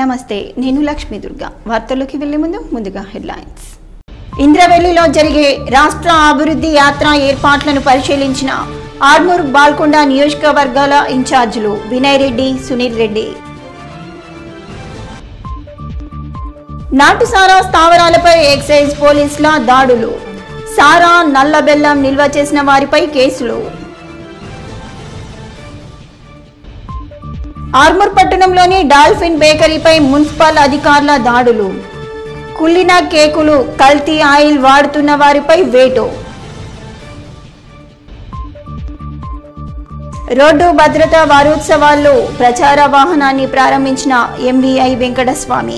నమస్తే నేను లక్ష్మీ దుర్గా వార్తల్లోకి వెళ్లే ముందు ముందుగా హెడ్లైన్స్ ఇంద్రవెల్లిలో జరిగే రాష్ట్ర అభివృద్ధి యాత్ర ఏర్పాట్లను పరిశీలించిన ఆర్మూర్ బాల్కొండ నియోజకవర్గాల ఇన్ఛార్జీలు వినయ్ రెడ్డి సునీల్ రెడ్డి నాటుసారా స్థావరాలపై ఎక్సైజ్ పోలీసుల దాడులు సారా నల్ల బెల్లం నిల్వ చేసిన వారిపై కేసులు ఆర్మూర్ పట్టణంలోని డాల్ఫిన్ బేకరీపై మున్సిపల్ అధికారుల దాడులు కుళ్ళిన కేకులు కల్తీ ఆయిల్ వాడుతున్న వారిపై వేటు రోడ్డు భద్రతా వారోత్సవాల్లో ప్రచార వాహనాన్ని ప్రారంభించిన ఎంవీఐ వెంకటస్వామి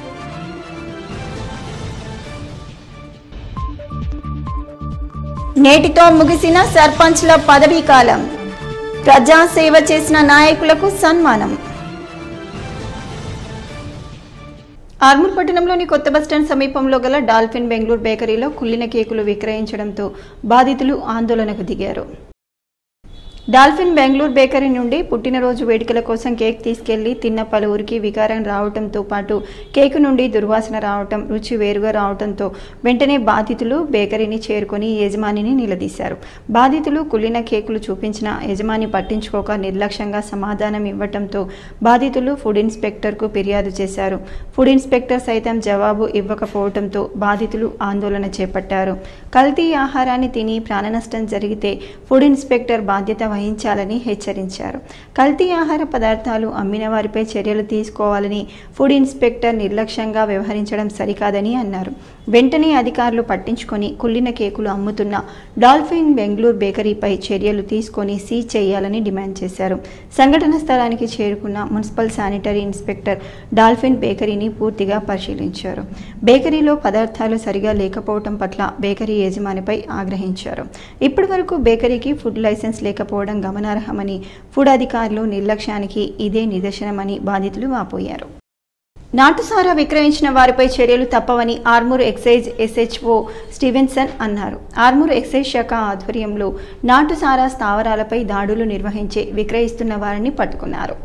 నేటితో ముగిసిన సర్పంచ్ల పదవీ కాలం ప్రజాసేవ చేసిన నాయకులకు సన్మానం ఆర్మూర్ పట్టణంలోని కొత్త బస్టాండ్ సమీపంలో గల డాల్ఫిన్ బెంగళూరు బేకరీలో కుళ్ళిన కేకులు విక్రయించడంతో బాధితులు ఆందోళనకు దిగారు డాల్ఫిన్ బెంగళూరు బేకరీ నుండి పుట్టినరోజు వేడుకల కోసం కేక్ తీసుకెళ్లి తిన్న పలువురికి వికారం రావడంతో పాటు కేకు నుండి దుర్వాసన రావటం రుచి వేరుగా రావడంతో వెంటనే బాధితులు బేకరీని చేరుకొని యజమానిని నిలదీశారు బాధితులు కుళ్ళిన కేకులు చూపించిన యజమాని పట్టించుకోక నిర్లక్ష్యంగా సమాధానం ఇవ్వటంతో బాధితులు ఫుడ్ ఇన్స్పెక్టర్కు ఫిర్యాదు చేశారు ఫుడ్ ఇన్స్పెక్టర్ సైతం జవాబు ఇవ్వకపోవడంతో బాధితులు ఆందోళన చేపట్టారు కల్తీ ఆహారాన్ని తిని ప్రాణనష్టం జరిగితే ఫుడ్ ఇన్స్పెక్టర్ బాధ్యత వహించాలని హెచ్చరించారు కల్తీ ఆహార పదార్థాలు అమ్మిన వారిపై చర్యలు తీసుకోవాలని ఫుడ్ ఇన్స్పెక్టర్ నిర్లక్ష్యంగా వ్యవహరించడం సరికాదని అన్నారు వెంటనే అధికారులు పట్టించుకొని కుళ్ళిన కేకులు అమ్ముతున్న డాల్ఫిన్ బెంగళూరు బేకరీపై చర్యలు తీసుకొని సీజ్ చేయాలని డిమాండ్ చేశారు సంఘటన స్థలానికి చేరుకున్న మున్సిపల్ శానిటరీ ఇన్స్పెక్టర్ డాల్ఫిన్ బేకరీని పూర్తిగా పరిశీలించారు బేకరీలో పదార్థాలు సరిగా లేకపోవడం పట్ల బేకరీ యజమానిపై ఆగ్రహించారు ఇప్పటి వరకు బేకరీకి ఫుడ్ లైసెన్స్ లేకపోవడం గమనార్హమని ఫుడ్ అధికారులు నిర్లక్ష్యానికి ఇదే నిదర్శనమని బాధితులు వాపోయారు నాటుసారా విక్రయించిన వారిపై చర్యలు తప్పవని ఆర్మూర్ ఎక్సైజ్ ఎస్హెచ్ఓ స్టీవెన్సన్ అన్నారు ఆర్మూర్ ఎక్సైజ్ శాఖ ఆధ్వర్యంలో నాటుసారా స్థావరాలపై దాడులు నిర్వహించి విక్రయిస్తున్న వారిని పట్టుకున్నారు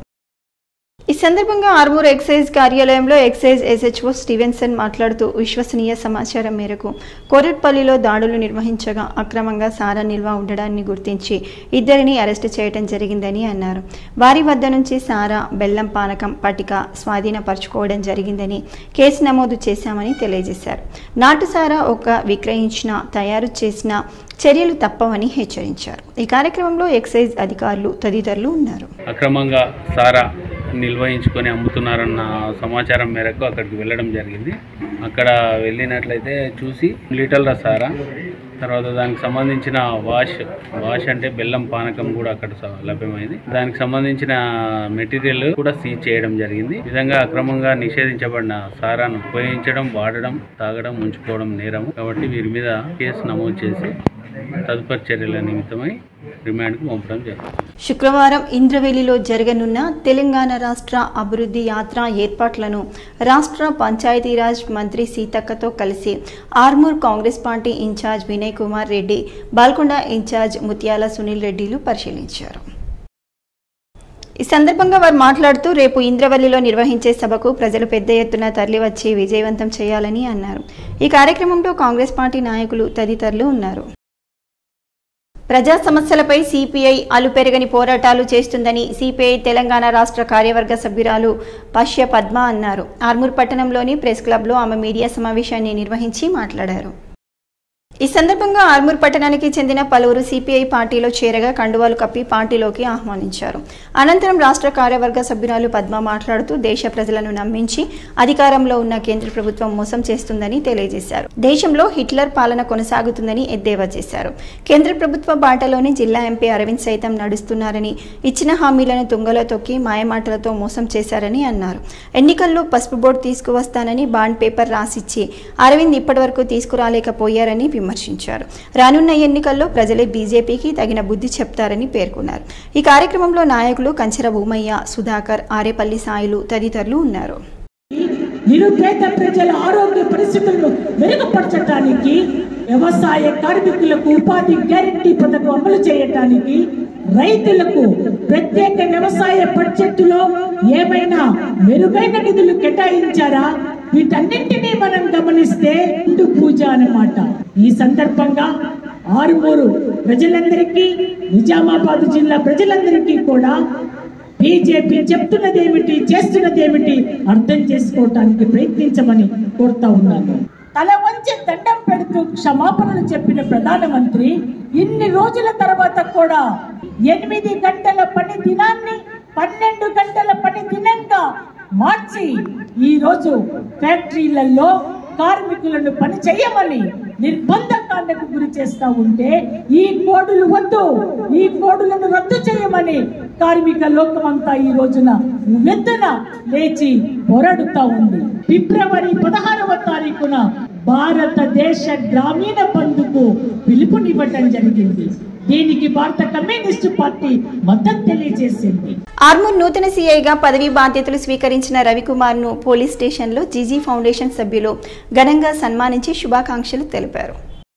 ఈ సందర్భంగా ఆర్మూర్ ఎక్సైజ్ కార్యాలయంలో ఎక్సైజ్ ఎస్హెచ్ఓ స్టీవెన్సన్ మాట్లాడుతూ విశ్వసనీయ సమాచారం మేరకు కోరట్పల్లిలో దాడులు నిర్వహించగా అక్రమంగా సారా నిల్వ ఉండడాన్ని గుర్తించి ఇద్దరిని అరెస్టు చేయడం జరిగిందని అన్నారు వారి వద్ద నుంచి సారా బెల్లం పానకం పట్టిక స్వాధీనపరచుకోవడం జరిగిందని కేసు నమోదు చేశామని తెలియజేశారు నాటు సారా ఒక విక్రయించిన తయారు చేసిన చర్యలు తప్పవని హెచ్చరించారు ఈ కార్యక్రమంలో ఎక్సైజ్ అధికారులు తదితరులు ఉన్నారు అక్రమంగా సారా నిల్వహించుకొని అమ్ముతున్నారన్న సమాచారం మేరకు అక్కడికి వెళ్ళడం జరిగింది అక్కడ వెళ్ళినట్లయితే చూసి లీటర్ల సారా తర్వాత దానికి సంబంధించిన వాష్ వాష్ అంటే బెల్లం పానకం కూడా అక్కడ స- లభ్యమైంది దానికి సంబంధించిన మెటీరియల్ కూడా సీజ్ చేయడం జరిగింది ఈ విధంగా అక్రమంగా నిషేధించబడిన సారాను ఉపయోగించడం వాడడం తాగడం ఉంచుకోవడం నేరం కాబట్టి వీరి మీద కేసు నమోదు చేసి తదుపరి చర్యల నిమిత్తమై రిమాండ్కు పంపడం జరిగింది శుక్రవారం ఇంద్రవెల్లిలో జరగనున్న తెలంగాణ రాష్ట్ర అభివృద్ధి యాత్ర ఏర్పాట్లను రాష్ట్ర పంచాయతీరాజ్ మంత్రి సీతక్కతో కలిసి Armoor Congress party in-charge Vinay Kumar Reddy Balkonda in-charge Mutyala Sunil రెడ్డిలు పరిశీలించారు ఈ సందర్భంగా వారు మాట్లాడుతూ రేపు ఇంద్రవల్లిలో నిర్వహించే సభకు ప్రజలు పెద్ద ఎత్తున తరలివచ్చి విజయవంతం చేయాలని అన్నారు ఈ కార్యక్రమంలో కాంగ్రెస్ పార్టీ నాయకులు తదితరులు ఉన్నారు ప్రజా సమస్యలపై సిపిఐ అలుపెరగని పోరాటాలు చేస్తుందని సిపిఐ తెలంగాణ రాష్ట్ర కార్యవర్గ సభ్యురాలు పశ్య పద్మ అన్నారు ఆర్మూర్ పట్టణంలోని ప్రెస్ క్లబ్లో ఆమె మీడియా సమావేశాన్ని నిర్వహించి మాట్లాడారు ఈ సందర్భంగా ఆర్మూర్ పట్టణానికి చెందిన పలువురు సిపిఐ పార్టీలో చేరగా కండువాలు కప్పి పార్టీలోకి ఆహ్వానించారు అనంతరం రాష్ట్ర కార్యవర్గ సభ్యురాలు పద్మ మాట్లాడుతూ దేశ ప్రజలను నమ్మించి అధికారంలో ఉన్న కేంద్ర ప్రభుత్వం మోసం చేస్తుందని తెలియజేశారు దేశంలో హిట్లర్ పాలన కొనసాగుతుందని ఎద్దేవా చేశారు కేంద్ర ప్రభుత్వ బాటలోని జిల్లా ఎంపీ అరవింద్ సైతం నడుస్తున్నారని ఇచ్చిన హామీలను తుంగలో తొక్కి మాయమాటలతో మోసం చేశారని అన్నారు ఎన్నికల్లో పసుపు బోర్డు తీసుకువస్తానని బాండ్ పేపర్ రాసిచ్చి అరవింద్ ఇప్పటివరకు తీసుకురాలేకపోయారని విమర్శించారు రానున్న ఎన్నికల్లో ప్రజలే బీజేపీకి తగిన బుద్ధి చెప్తారని పేర్కొన్నారు ఈ కార్యక్రమంలో నాయకులు కంచెర భూమయ్య సుధాకర్ ఆరేపల్లి సాయిలు తదితరులు ఉన్నారు నిరుపేద ప్రజల ఆరోగ్య పరిస్థితులను మెరుగుపరచడానికి వ్యవసాయ కార్మికులకు ఉపాధి గ్యారంటీ పథకం అమలు చేయడానికి రైతులకు ప్రత్యేక వ్యవసాయ బడ్జెట్లో ఏమైనా మెరుగైన నిధులు కేటాయించారా వీటన్నింటినీ మనం గమనిస్తే ఇందు పూజ అన్నమాట ఈ సందర్భంగా ఆరుమూరు ప్రజలందరికీ నిజామాబాద్ జిల్లా ప్రజలందరికీ కూడా బీజేపీ చెప్తున్నదేమిటి చేస్తున్నదేమిటి అర్థం చేసుకోవటానికి ప్రయత్నించమని కోరుతా ఉన్నాను తల వంచి దండం పెడుతూ క్షమాపణలు చెప్పిన ప్రధానమంత్రి ఇన్ని రోజుల తర్వాత కూడా ఎనిమిది గంటల పని దినాన్ని పన్నెండు గంటల పని దినంగా మార్చి ఈ రోజు ఫ్యాక్టరీలలో కార్మికులను పని చేయమని నిర్బంధకాండకు గురి చేస్తా ఉంటే ఈ కోడులు వద్దు ఈ కోడులను రద్దు చేయమని కార్మిక లోకమంతా ఈ రోజున వెద్దన లేచి పోరాడుతా ఉంది ఫిబ్రవరి పదహారవ తారీఖున భారతదేశ గ్రామీణ బంధుకు పిలుపునివ్వటం జరిగింది దీనికి భారత కమ్యూనిస్టు పార్టీ మద్దతు తెలియజేసింది ఆర్మూర్ నూతన సీఐగా పదవీ బాధ్యతలు స్వీకరించిన రవికుమార్ను పోలీస్ స్టేషన్లో జీజీ ఫౌండేషన్ సభ్యులు ఘనంగా సన్మానించి శుభాకాంక్షలు తెలిపారు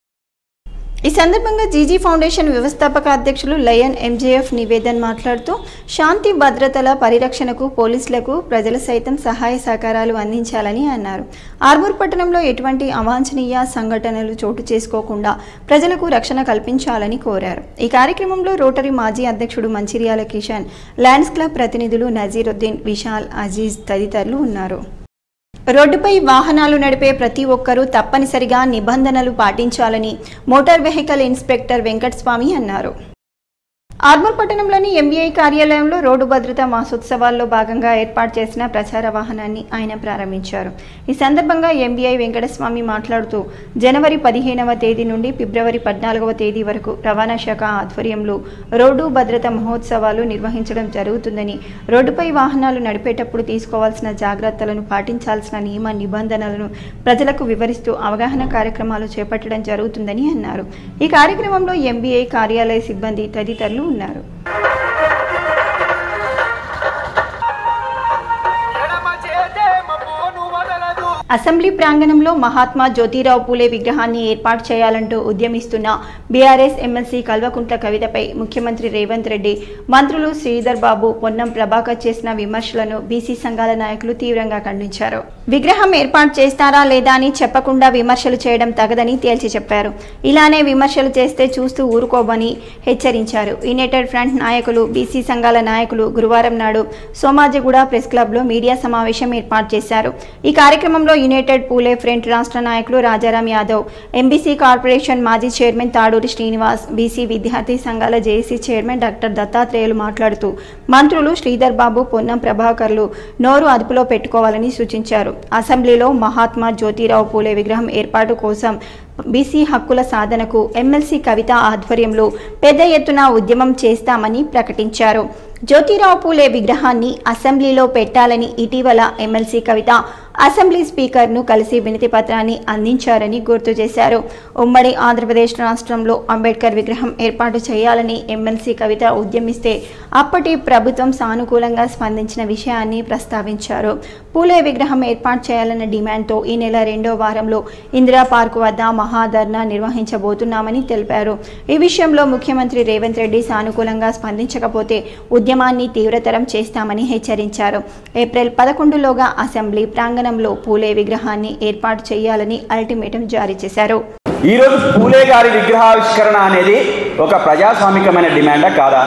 ఈ సందర్భంగా జీజీ ఫౌండేషన్ వ్యవస్థాపక అధ్యక్షులు లయన్ ఎంజేఎఫ్ నివేదన్ మాట్లాడుతూ శాంతి భద్రతల పరిరక్షణకు పోలీసులకు ప్రజలు సైతం సహాయ సహకారాలు అందించాలని అన్నారు ఆర్మూర్ పట్టణంలో ఎటువంటి అవాంఛనీయ సంఘటనలు చోటు చేసుకోకుండా ప్రజలకు రక్షణ కల్పించాలని కోరారు ఈ కార్యక్రమంలో రోటరీ మాజీ అధ్యక్షుడు మంచిర్యాల కిషన్ ల్యాండ్స్ క్లబ్ ప్రతినిధులు నజీరుద్దీన్ విశాల్ అజీజ్ తదితరులు ఉన్నారు రోడ్డుపై వాహనాలు నడిపే ప్రతి ఒక్కరూ తప్పనిసరిగా నిబంధనలు పాటించాలని మోటార్ వెహికల్ ఇన్స్పెక్టర్ వెంకటస్వామి అన్నారు ఆర్మూర్ పట్టణంలోని ఎంబీఐ కార్యాలయంలో రోడ్డు భద్రతా మాసోత్సవాల్లో భాగంగా ఏర్పాటు చేసిన ప్రచార వాహనాన్ని ఆయన ప్రారంభించారు ఈ సందర్భంగా ఎంబీఐ వెంకటస్వామి మాట్లాడుతూ జనవరి పదిహేనవ తేదీ నుండి ఫిబ్రవరి పద్నాలుగవ తేదీ వరకు రవాణా శాఖ ఆధ్వర్యంలో రోడ్డు భద్రతా మహోత్సవాలు నిర్వహించడం జరుగుతుందని రోడ్డుపై వాహనాలు నడిపేటప్పుడు తీసుకోవాల్సిన జాగ్రత్తలను పాటించాల్సిన నియమ నిబంధనలను ప్రజలకు వివరిస్తూ అవగాహన కార్యక్రమాలు చేపట్టడం జరుగుతుందని అన్నారు ఈ కార్యక్రమంలో ఎంబీఐ కార్యాలయ సిబ్బంది తదితరులు ఉన్నారు అసెంబ్లీ ప్రాంగణంలో మహాత్మా జ్యోతిరావు పూలే విగ్రహాన్ని ఏర్పాటు చేయాలంటూ ఉద్యమిస్తున్న బీఆర్ఎస్ ఎమ్మెల్సీ కల్వకుంట్ల కవితపై ముఖ్యమంత్రి రేవంత్ రెడ్డి మంత్రులు శ్రీధర్ బాబు పొన్నం ప్రభాకర్ చేసిన విమర్శలను బీసీ సంఘాల నాయకులు తీవ్రంగా ఖండించారు విగ్రహం ఏర్పాటు చేస్తారా లేదా అని చెప్పకుండా విమర్శలు చేయడం తగదని తేల్చి చెప్పారు ఇలానే విమర్శలు చేస్తే చూస్తూ ఊరుకోబని హెచ్చరించారు యునైటెడ్ ఫ్రంట్ నాయకులు బీసీ సంఘాల నాయకులు గురువారం నాడు సోమాజిగూడ ప్రెస్ క్లబ్లో మీడియా సమావేశం ఏర్పాటు చేశారు ఈ కార్యక్రమంలో యునైటెడ్ పూలే ఫ్రంట్ రాష్ట్ర నాయకులు రాజారాం యాదవ్ ఎంబీసీ కార్పొరేషన్ మాజీ చైర్మన్ తాడూరి శ్రీనివాస్ బీసీ విద్యార్థి సంఘాల జేఏసీ చైర్మన్ డాక్టర్ దత్తాత్రేయులు మాట్లాడుతూ మంత్రులు శ్రీధర్ బాబు పొన్నం ప్రభాకర్లు నోరు అదుపులో పెట్టుకోవాలని సూచించారు అసెంబ్లీలో మహాత్మా జ్యోతిరావు పూలే విగ్రహం ఏర్పాటు కోసం బీసీ హక్కుల సాధనకు ఎమ్మెల్సీ కవిత ఆధ్వర్యంలో పెద్ద ఎత్తున ఉద్యమం చేస్తామని ప్రకటించారు జ్యోతిరావు పూలే విగ్రహాన్ని అసెంబ్లీలో పెట్టాలని ఇటీవల ఎమ్మెల్సీ కవిత అసెంబ్లీ స్పీకర్ను కలిసి వినతి పత్రాన్ని అందించారని గుర్తు చేశారు ఉమ్మడి ఆంధ్రప్రదేశ్ రాష్ట్రంలో అంబేద్కర్ విగ్రహం ఏర్పాటు చేయాలని ఎమ్మెల్సీ కవిత ఉద్యమిస్తే అప్పటి ప్రభుత్వం సానుకూలంగా స్పందించిన విషయాన్ని ప్రస్తావించారు పూలే విగ్రహం ఏర్పాటు చేయాలన్న డిమాండ్తో ఈ నెల రెండో వారంలో ఇందిరా పార్క్ వద్ద మహాధర్నా నిర్వహించబోతున్నామని తెలిపారు ఈ విషయంలో ముఖ్యమంత్రి రేవంత్ రెడ్డి సానుకూలంగా స్పందించకపోతే ఉద్యమాన్ని తీవ్రతరం చేస్తామని హెచ్చరించారు ఏప్రిల్ పదకొండులోగా అసెంబ్లీ ప్రాంగణంలో పూలే విగ్రహాన్ని ఏర్పాటు చేయాలని అల్టిమేటం జారీ చేశారు ఈరోజు పూలే గారి విగ్రహావిష్కరణ అనేది ఒక ప్రజాస్వామికమైన డిమాండా కాదా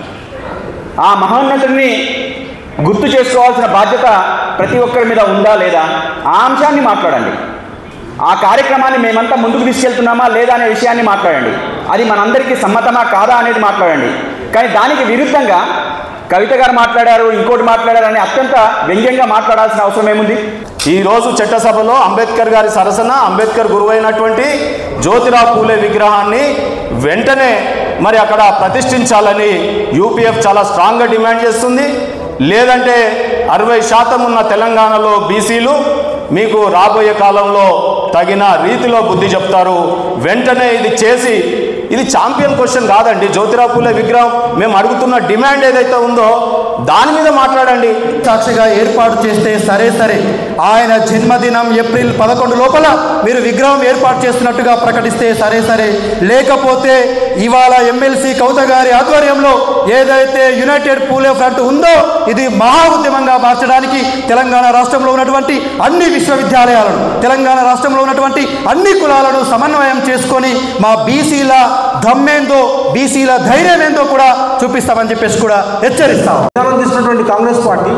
ఆ మహోన్నతుడిని గుర్తు చేసుకోవాల్సిన బాధ్యత ప్రతి ఒక్కరి మీద ఉందా లేదా ఆ అంశాన్ని మాట్లాడండి ఆ కార్యక్రమాన్ని మేమంతా ముందుకు తీసుకెళ్తున్నామా లేదా అనే విషయాన్ని మాట్లాడండి అది మనందరికీ సమ్మతమా కాదా అనేది మాట్లాడండి కానీ దానికి విరుద్ధంగా కవిత గారు మాట్లాడారు ఇంకోటి మాట్లాడారు అని అత్యంత వ్యంగ్యంగా మాట్లాడాల్సిన అవసరం ఏముంది ఈ రోజు చట్టసభలో అంబేద్కర్ గారి సరసన అంబేద్కర్ గురువైనటువంటి జ్యోతిరావు పూలే విగ్రహాన్ని వెంటనే మరి అక్కడ ప్రతిష్ఠించాలని యూపీఎఫ్ చాలా స్ట్రాంగ్గా డిమాండ్ చేస్తుంది లేదంటే అరవై శాతం ఉన్న తెలంగాణలో బీసీలు మీకు రాబోయే కాలంలో తగిన రీతిలో బుద్ధి చెప్తారు వెంటనే ఇది చేసి ఇది ఛాంపియన్ క్వశ్చన్ కాదండి జ్యోతిరావు పూలే విగ్రహం మేము అడుగుతున్న డిమాండ్ ఏదైతే ఉందో దాని మీద మాట్లాడండి సాక్షిగా ఏర్పాటు చేస్తే సరే సరే ఆయన జన్మదినం ఏప్రిల్ పదకొండు లోపల మీరు విగ్రహం ఏర్పాటు చేస్తున్నట్టుగా ప్రకటిస్తే సరే సరే లేకపోతే ఇవాళ ఎమ్మెల్సీ కవిత గారి ఆధ్వర్యంలో ఏదైతే యునైటెడ్ పూలే ఫ్రంట్ ఉందో ఇది మహా ఉద్యమంగా మార్చడానికి తెలంగాణ రాష్ట్రంలో ఉన్నటువంటి అన్ని విశ్వవిద్యాలయాలను తెలంగాణ రాష్ట్రంలో ఉన్నటువంటి అన్ని కులాలను సమన్వయం చేసుకొని మా బీసీల దమ్మేందో బీసీల ధైర్యం ఏందో కూడా చూపిస్తామని చెప్పేసి కూడా హెచ్చరిస్తాం నిర్ణయం తీసుకున్నటువంటి కాంగ్రెస్ పార్టీ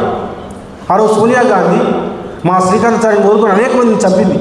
ఆ రోజు సోనియా గాంధీ మా శ్రీకాంతాచార్య కోరుకుని అనేక మందిని చంపింది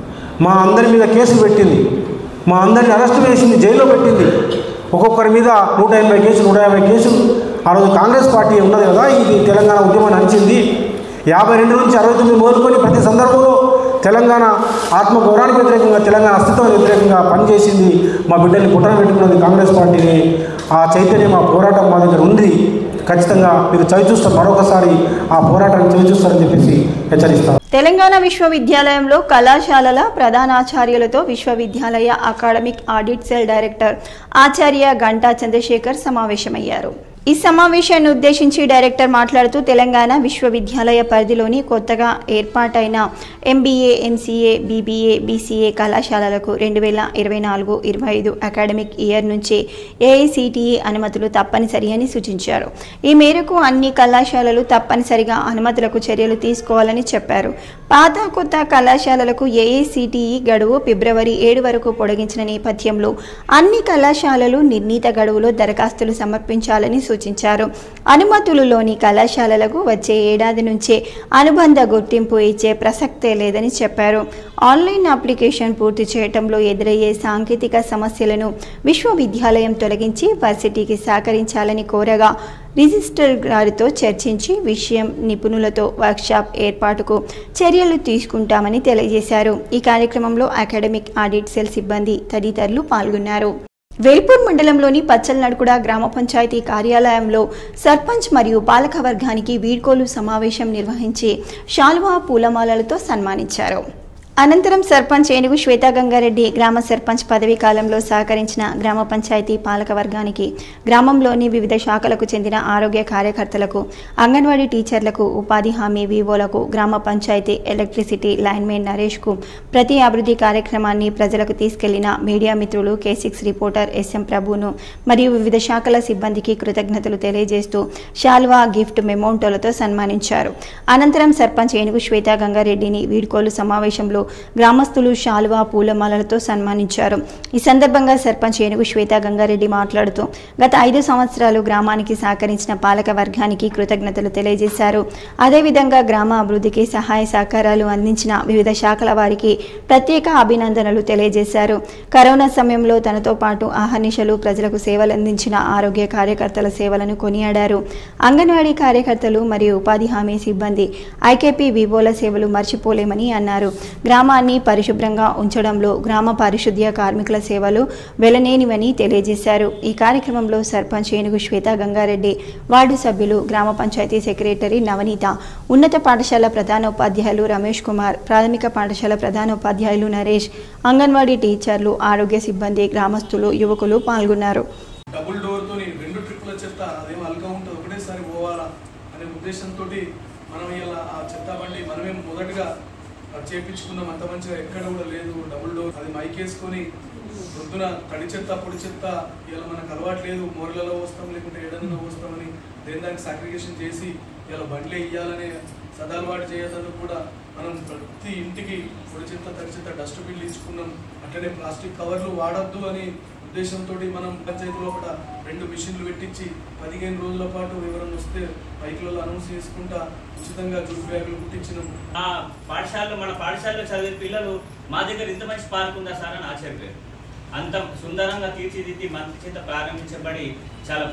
మా అందరి మీద కేసులు పెట్టింది మా అందరిని అరెస్ట్ చేసింది జైల్లో పెట్టింది ఒక్కొక్కరి మీద నూట ఎనభై కేసులు నూట యాభై కేసులు ఆ రోజు కాంగ్రెస్ పార్టీ ఉన్నది కదా ఇది తెలంగాణ ఉద్యమాన్ని అంచింది యాభై రెండు నుంచి అరవై తొమ్మిది మొదలుకొని ప్రతి సందర్భంలో తెలంగాణ ఆత్మగౌరవానికి వ్యతిరేకంగా తెలంగాణ అస్తిత్వానికి వ్యతిరేకంగా పనిచేసింది మా బిడ్డల్ని పుట్టన పెట్టుకున్నది కాంగ్రెస్ పార్టీని ఆ చైతన్యం ఆ పోరాటం మా దగ్గర ఉంది ఖచ్చితంగా మీరు చవి చూస్తారు మరొకసారి ఆ పోరాటాన్ని చవి చూస్తారని చెప్పేసి హెచ్చరిస్తాను తెలంగాణ విశ్వవిద్యాలయంలో కళాశాలల ప్రధానాచార్యులతో విశ్వవిద్యాలయ అకాడమిక్ ఆడిట్ సెల్ డైరెక్టర్ ఆచార్య గంటా చంద్రశేఖర్ సమావేశమయ్యారు ఈ సమావేశాన్ని ఉద్దేశించి డైరెక్టర్ మాట్లాడుతూ తెలంగాణ విశ్వవిద్యాలయ పరిధిలోని కొత్తగా ఏర్పాటైన ఎంబీఏ ఎంసీఏ బీబీఏ బీసీఏ కళాశాలలకు రెండు వేల ఇరవై నాలుగు ఇరవై ఐదు అకాడమిక్ ఇయర్ నుంచి ఏఐసిటిఈ అనుమతులు తప్పనిసరి అని సూచించారు ఈ మేరకు అన్ని కళాశాలలు తప్పనిసరిగా అనుమతులకు చర్యలు తీసుకోవాలని చెప్పారు పాత కొత్త కళాశాలలకు ఏఐసిటిఈ గడువు ఫిబ్రవరి ఏడు వరకు పొడిగించిన నేపథ్యంలో అన్ని కళాశాలలు నిర్ణీత గడువులో దరఖాస్తులు సమర్పించాలని సూచించారు అనుమతులులోని కళాశాలలకు వచ్చే ఏడాది నుంచే అనుబంధ గుర్తింపు ఇచ్చే ప్రసక్తే లేదని చెప్పారు ఆన్లైన్ అప్లికేషన్ పూర్తి చేయటంలో ఎదురయ్యే సాంకేతిక సమస్యలను విశ్వవిద్యాలయం తొలగించి వర్సిటీకి సహకరించాలని కోరగా రిజిస్టర్ గారితో చర్చించి విషయం నిపుణులతో వర్క్షాప్ ఏర్పాటుకు చర్యలు తీసుకుంటామని తెలియజేశారు ఈ కార్యక్రమంలో అకాడమిక్ ఆడిట్ సెల్ సిబ్బంది తదితరులు పాల్గొన్నారు వేల్పూర్ మండలంలోని పచ్చల్నడుకుడ గ్రామ పంచాయతీ కార్యాలయంలో సర్పంచ్ మరియు పాలక వర్గానికి వీడ్కోలు సమావేశం నిర్వహించి శాల్వా పూలమాలలతో సన్మానించారు అనంతరం సర్పంచ్ ఏనుగు శ్వేతా గంగారెడ్డి గ్రామ సర్పంచ్ పదవీ కాలంలో సహకరించిన గ్రామ పంచాయతీ పాలక వర్గానికి గ్రామంలోని వివిధ శాఖలకు చెందిన ఆరోగ్య కార్యకర్తలకు అంగన్వాడీ టీచర్లకు ఉపాధి హామీ వివోలకు గ్రామ పంచాయతీ ఎలక్ట్రిసిటీ లైన్మెన్ నరేష్కు ప్రతి అభివృద్ధి కార్యక్రమాన్ని ప్రజలకు తీసుకెళ్లిన మీడియా మిత్రులు కే సిక్స్ రిపోర్టర్ ఎస్ఎం ప్రభును మరియు వివిధ శాఖల సిబ్బందికి కృతజ్ఞతలు తెలియజేస్తూ శాల్వా గిఫ్ట్ మెమోంటోలతో సన్మానించారు అనంతరం సర్పంచ్ ఏనుగు శ్వేతా గంగారెడ్డిని వీడ్కోలు సమావేశంలో గ్రామస్తులు శాలువా పూలమాలలతో సన్మానించారు ఈ సందర్భంగా సర్పంచ్ ఏనుగు శ్వేతా గంగారెడ్డి మాట్లాడుతూ గత ఐదు సంవత్సరాలు గ్రామానికి సహకరించిన పాలక వర్గానికి కృతజ్ఞతలు తెలియజేశారు అదేవిధంగా గ్రామ అభివృద్ధికి సహాయ సహకారాలు అందించిన వివిధ శాఖల వారికి ప్రత్యేక అభినందనలు తెలియజేశారు కరోనా సమయంలో తనతో పాటు ఆహర్నిశలు ప్రజలకు సేవలు అందించిన ఆరోగ్య కార్యకర్తల సేవలను కొనియాడారు అంగన్వాడీ కార్యకర్తలు మరియు ఉపాధి హామీ సిబ్బంది ఐకేపీ వివోల సేవలు మర్చిపోలేమని అన్నారు గ్రామాన్ని పరిశుభ్రంగా ఉంచడంలో గ్రామ పారిశుద్ధ్య కార్మికుల సేవలు వెలనేనివని తెలియజేశారు ఈ కార్యక్రమంలో సర్పంచ్ ఏనుగు శ్వేత గంగారెడ్డి వార్డు సభ్యులు గ్రామ పంచాయతీ సెక్రటరీ నవనీత ఉన్నత పాఠశాల ప్రధానోపాధ్యాయులు రమేష్ కుమార్ ప్రాథమిక పాఠశాల ప్రధానోపాధ్యాయులు నరేష్ అంగన్వాడీ టీచర్లు ఆరోగ్య సిబ్బంది గ్రామస్తులు యువకులు పాల్గొన్నారు డబుల్ డోర్తో రెండు ట్రిప్పుల చెత్త అదేమో అల్గా ఉంటుంది ఒకటేసారి పోవాలా అనే ఉద్దేశంతో మనం ఇలా ఆ చెత్త బండి మనమే మొదటగా అది చేపించుకున్నాం అంత మంచిగా ఎక్కడ కూడా లేదు డబుల్ డోర్ అది మైక్ వేసుకొని పొద్దున తడి చెత్త పొడి చెత్త ఇలా మనకు అలవాటు లేదు మోరలలో వస్తాం లేకుంటే ఏడన్నా వస్తామని దేని దానికి సాక్రిఫికేషన్ చేసి ఇలా బండ్లే ఇయ్యాలనే సదాలవాటు చేయడానికి కూడా మనం ప్రతి ఇంటికి పొడి చెత్త తడి చెత్త డస్ట్బిన్లు ఇచ్చుకున్నాం అట్లనే ప్లాస్టిక్ కవర్లు వాడద్దు అని ఉద్దేశంతో మనం పంచాయతీ లోపల రెండు మిషన్లు పెట్టించి పదిహేను రోజుల పాటు ఎవరైనా వస్తే బైక్లలో అనౌన్స్ చేసుకుంటా ఉచితంగా జూట్ బ్యాగులు కుట్టించినాం ఆ పాఠశాలలో మన పాఠశాలలో చదివే పిల్లలు మా దగ్గర ఇంత మంచి పార్క్ ఉందా సార్ అని ఆశ్చర్యపోయారు అంత సుందరంగా తీర్చిదిద్ది మంచి చేత ప్రారంభించబడి చాలా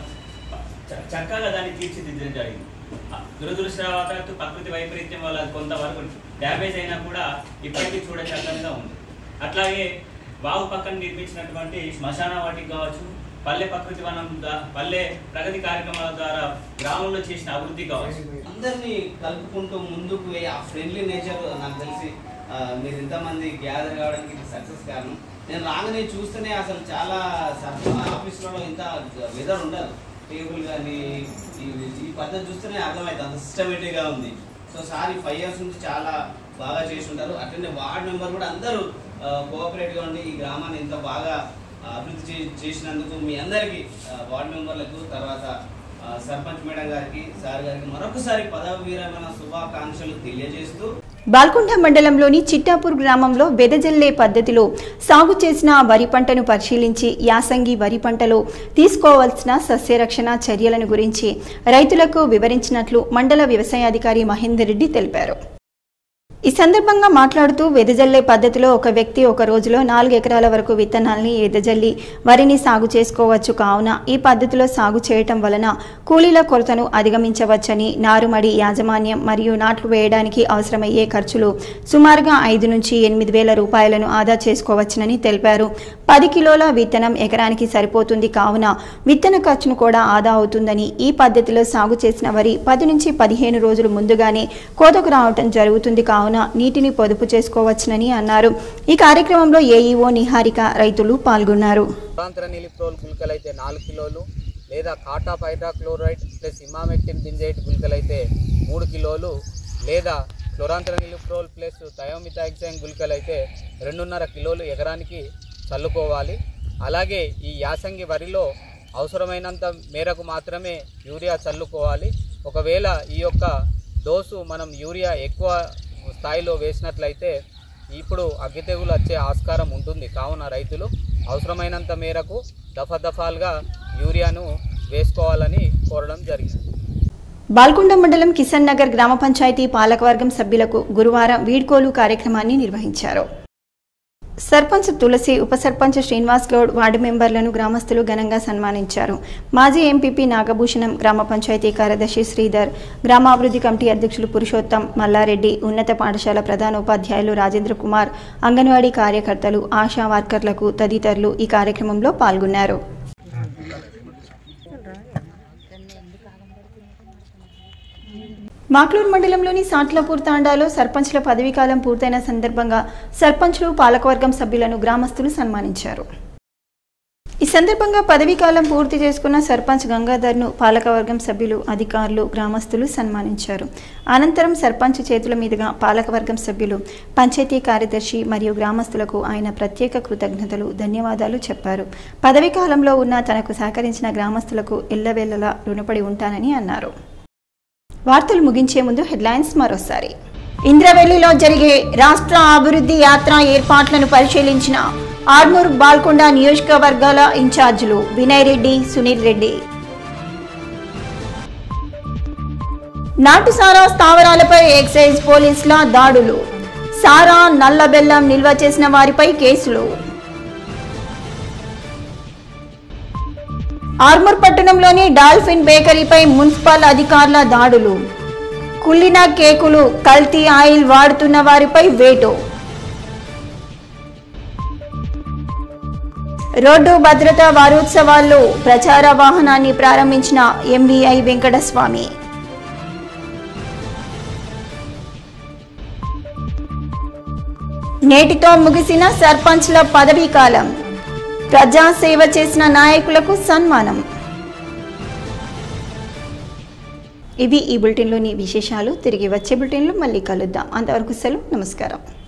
చ- చక్కగా దాన్ని తీర్చిదిద్దడం జరిగింది ఆ, దురదృష్టవశాత్తు ప్రకృతి వైపరీత్యం వల్ల అది కొంతవరకు డ్యామేజ్ అయినా కూడా ఇప్పటికీ చూడచక్కగా ఉంది అట్లాగే వాగు పక్కన నిర్మించినటువంటి శ్మశాన వాటికి కావచ్చు పల్లె ప్రకృతి వనం దా- పల్లె ప్రగతి కార్యక్రమాల ద్వారా గ్రామంలో చేసిన అభివృద్ధి కావచ్చు అందరినీ కలుపుకుంటూ ముందుకు పోయి ఆ ఫ్రెండ్లీ నేచర్ నాకు తెలిసి ఆ, మీరు ఇంతమంది గ్యాదర్ కావడానికి ఇది సక్సెస్ కారణం నేను రాగానే చూస్తేనే అసలు చాలా సర్పంచ్ ఆఫీసులలో ఇంత వెదర్ ఉండదు టేబుల్ కానీ ఈ ఈ పద్ధతి చూస్తేనే అర్థమవుతుంది అంత సిస్టమేటిక్గా ఉంది సో సార్ ఈ ఫైవ్ ఇయర్స్ నుంచి చాలా బాగా చేసి ఉంటారు అట్లనే వార్డ్ మెంబర్ కూడా అందరూ కోఆపరేట్గా ఉండి ఈ గ్రామాన్ని ఇంత బాగా ఆ, అభివృద్ధి చే- చేసినందుకు మీ అందరికీ ఆ, వార్డ్ మెంబర్లకు తర్వాత ఆ, సర్పంచ్ మేడం గారికి సార్ గారికి మరొకసారి పదవి విరమణ శుభాకాంక్షలు తెలియజేస్తూ బాల్కొండ మండలంలోని చిట్టాపూర్ గ్రామంలో వెదజల్లే పద్ధతిలో సాగు చేసిన వరి పంటను పరిశీలించి యాసంగి వరి పంటలో తీసుకోవాల్సిన సస్యరక్షణ చర్యలను గురించి రైతులకు వివరించినట్లు మండల వ్యవసాయాధికారి మహేందర్ రెడ్డి తెలిపారు ఈ సందర్భంగా మాట్లాడుతూ వెదజల్లే పద్ధతిలో ఒక వ్యక్తి ఒక రోజులో నాలుగు ఎకరాల వరకు విత్తనాల్ని వెదజల్లి వరిని సాగు చేసుకోవచ్చు కావున ఈ పద్ధతిలో సాగు చేయటం వలన కూలీల కొరతను అధిగమించవచ్చని నారుమడి యాజమాన్యం మరియు నాట్లు వేయడానికి అవసరమయ్యే ఖర్చులు సుమారుగా ఐదు నుంచి ఎనిమిది వేల రూపాయలను ఆదా చేసుకోవచ్చునని తెలిపారు పది కిలోల విత్తనం ఎకరానికి సరిపోతుంది కావున విత్తన ఖర్చును కూడా ఆదా అవుతుందని ఈ పద్ధతిలో సాగు చేసిన వరి పది నుంచి పదిహేను రోజులు ముందుగానే కోతకు రావటం జరుగుతుంది కావున నీటిని పొదుపు చేసుకోవచ్చునని అన్నారు ఈ కార్యక్రమంలో ఏఈఓ నిహారిక రైతులు పాల్గొన్నారు ప్రాంతర నిలిప్రోల్ గుళికలు అయితే నాలుగు కిలోలు లేదా కాటా హైడ్రాక్లోరైడ్ ప్లస్ ఇమామెక్టిన్ బింజైట్ గుళికలు అయితే మూడు కిలోలు లేదా క్లోరాంతర నిలిప్రోల్ ప్లస్ థయోమిథాక్సైన్ గుళికలు అయితే రెండున్నర కిలోలు ఎకరానికి చల్లుకోవాలి అలాగే ఈ యాసంగి వరిలో అవసరమైనంత మేరకు మాత్రమే యూరియా చల్లుకోవాలి ఒకవేళ ఈ యొక్క డోసు మనం యూరియా ఎక్కువ స్థాయిలో వేసినట్లయితే ఇప్పుడు అగ్గి తెగులు వచ్చే ఆస్కారం ఉంటుంది కావున రైతులు అవసరమైనంత మేరకు దఫాదఫాలుగా యూరియాను వేసుకోవాలని కోరడం జరిగింది బాల్కొండ మండలం కిషన్ నగర్ గ్రామ పంచాయతీ పాలకవర్గం సభ్యులకు గురువారం వీడ్కోలు కార్యక్రమాన్ని నిర్వహించారు సర్పంచ్ తులసి ఉప సర్పంచ్ శ్రీనివాస్ గౌడ్ వార్డు మెంబర్లను గ్రామస్తులు ఘనంగా సన్మానించారు మాజీ ఎంపీపీ నాగభూషణం గ్రామ పంచాయతీ కార్యదర్శి శ్రీధర్ గ్రామాభివృద్ధి కమిటీ అధ్యక్షులు పురుషోత్తం మల్లారెడ్డి ఉన్నత పాఠశాల ప్రధానోపాధ్యాయులు రాజేంద్ర కుమార్ అంగన్వాడీ కార్యకర్తలు ఆశా వర్కర్లకు తదితరులు ఈ కార్యక్రమంలో పాల్గొన్నారు మాక్లూరు మండలంలోని సాట్లపూర్ తాండాలో సర్పంచ్ల పదవీకాలం పూర్తయిన సందర్భంగా సర్పంచ్లు పాలకవర్గం సభ్యులను గ్రామస్తులు సన్మానించారు ఈ సందర్భంగా పదవీకాలం పూర్తి చేసుకున్న సర్పంచ్ గంగాధర్ను పాలకవర్గం సభ్యులు అధికారులు గ్రామస్తులు సన్మానించారు అనంతరం సర్పంచ్ చేతుల మీదుగా పాలకవర్గం సభ్యులు పంచాయతీ కార్యదర్శి మరియు గ్రామస్తులకు ఆయన ప్రత్యేక కృతజ్ఞతలు ధన్యవాదాలు చెప్పారు పదవీకాలంలో ఉన్న తనకు సహకరించిన గ్రామస్తులకు ఎల్లవేళలా రుణపడి ఉంటానని అన్నారు వార్తలు ముగించే ముందు హెడ్లైన్స్ మరోసారి ఇంద్రవెల్లిలో జరిగే రాష్ట్ర అభివృద్ధి యాత్ర ఏర్పాట్లను పరిశీలించిన ఆర్మూర్ బాల్కొండ నియోజకవర్గాల ఇన్ఛార్జీలు వినయ్ రెడ్డి సునీల్ రెడ్డి నాటు సారా స్థావరాలపై ఎక్సైజ్ పోలీసుల దాడులు సారా నల్ల బెల్లం నిల్వ చేసిన వారిపై కేసులు ఆర్మూర్ పట్టణంలోని డాల్ఫిన్ బేకరీపై మున్సిపల్ అధికారుల దాడులు కుళ్ళిన కేకులు కల్తీ ఆయిల్ వాడుతున్న వారిపై వేటు రోడ్డు భద్రతా వారోత్సవాల్లో ప్రచార వాహనాన్ని ప్రారంభించిన ఎంవీఐ వెంకటస్వామి నేటితో ముగిసిన సర్పంచ్ల పదవీ కాలం ప్రజాసేవ చేసిన నాయకులకు సన్మానం ఇవి ఈ బులెటిన్లోని విశేషాలు తిరిగి వచ్చే బులెటిన్లో మళ్ళీ కలుద్దాం అంతవరకు సెలవు నమస్కారం